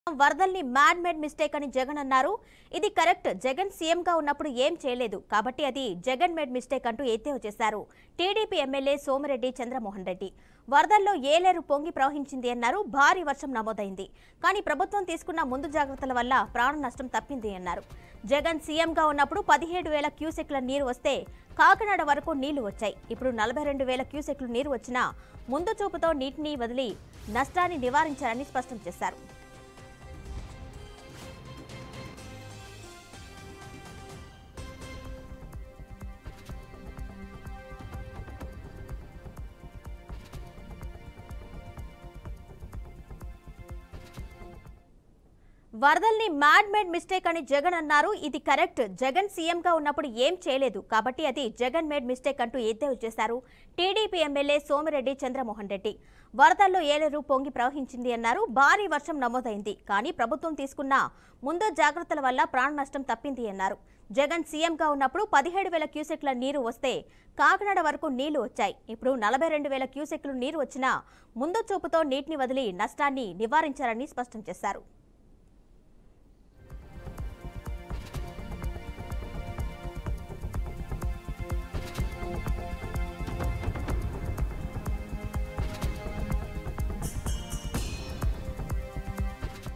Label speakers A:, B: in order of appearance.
A: వరదల్ని mad made mistake అని జగన్ అన్నారు ఇది కరెక్ట్ జగన్ సీఎంగా ఉన్నప్పుడు ఏం చేయలేదు కాబట్టి అది జగన్ మేడ్ మిస్టేక్ అంటూ ఎత్తేవ చేశారు టీడీపీ ఎమ్మెల్యే సోమిరెడ్డి చంద్రమోహన్ రెడ్డి వరదల్లో ఏలేరు పొంగి ప్రవహించింది అన్నారు భారీ వర్షం నమోదైంది కానీ ప్రభుత్వం తీసుకున్న ముందు జాగ్రత్తల వల్ల ప్రాణ నష్టం తప్పింది అన్నారు జగన్ సీఎంగా ఉన్నప్పుడు పదిహేడు వేల క్యూసెక్ల నీరు వస్తే కాకినాడ వరకు నీళ్లు వచ్చాయి ఇప్పుడు నలభై రెండు వేల క్యూసెక్లు నీరు వచ్చినా ముందు చూపుతో నీటిని వదిలి నష్టాన్ని నివారించారని స్పష్టం చేశారు వరదల్ని మ్యాడ్ మేడ్ మిస్టేక్ అని జగన్ అన్నారు ఇది కరెక్ట్ జగన్ సీఎంగా ఉన్నప్పుడు ఏం చేయలేదు కాబట్టి అది జగన్ మేడ్ మిస్టేక్ అంటూ ఎద్దేవా చేశారు టీడీపీ ఎమ్మెల్యే సోమిరెడ్డి చంద్రమోహన్ రెడ్డి వరదల్లో ఏలేరు పొంగి ప్రవహించింది అన్నారు భారీ వర్షం నమోదైంది కానీ ప్రభుత్వం తీసుకున్న ముందు జాగ్రత్తల వల్ల ప్రాణ నష్టం తప్పింది అన్నారు జగన్ సీఎంగా ఉన్నప్పుడు పదిహేడు వేల క్యూసెక్ల నీరు వస్తే కాకినాడ వరకు నీళ్లు వచ్చాయి ఇప్పుడు నలభై రెండు వేల క్యూసెక్లు నీరు వచ్చినా ముందు చూపుతో నీటిని వదిలి నష్టాన్ని నివారించారని స్పష్టం చేశారు